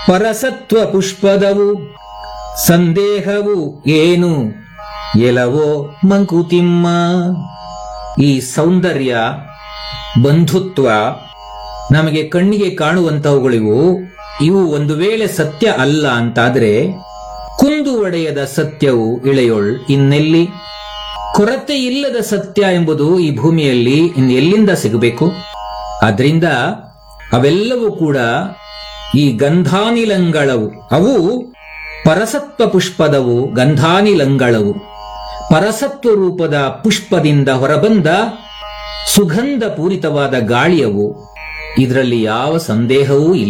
ಪರಸತ್ವ ಪುಷ್ಪದವು ಸಂದೇಹವು ಏನು ಎಲವೋ ಮಂಕುತಿಮ್ಮ ಈ ಸೌಂದರ್ಯ ಬಂಧುತ್ವ ನಮಗೆ ಕಣ್ಣಿಗೆ ಕಾಣುವಂತವುಗಳಿವು ಇವು ಒಂದು ವೇಳೆ ಸತ್ಯ ಅಲ್ಲ ಅಂತಾದ್ರೆ ಕುಂದು ಒಡೆಯದ ಸತ್ಯವು ಇಳೆಯೊಳ್ ಇನ್ನೆಲ್ಲಿ ಕೊರತೆ ಇಲ್ಲದ ಸತ್ಯ ಎಂಬುದು ಈ ಭೂಮಿಯಲ್ಲಿ ಇನ್ನೆಲ್ಲಿಂದ ಸಿಗಬೇಕು ಆದ್ರಿಂದ ಅವೆಲ್ಲವೂ ಕೂಡ ಈ ಗಂಧಾನಿಲಂಗಳವು ಅವು ಪರಸತ್ವ ಪುಷ್ಪದವು ಗಂಧಾನಿಲಂಗಳವು ಪರಸತ್ವ ರೂಪದ ಪುಷ್ಪದಿಂದ ಹೊರಬಂದ ಸುಗಂಧ ಪೂರಿತವಾದ ಗಾಳಿಯವು ಇದರಲ್ಲಿ ಯಾವ ಸಂದೇಹವೂ ಇಲ್ಲ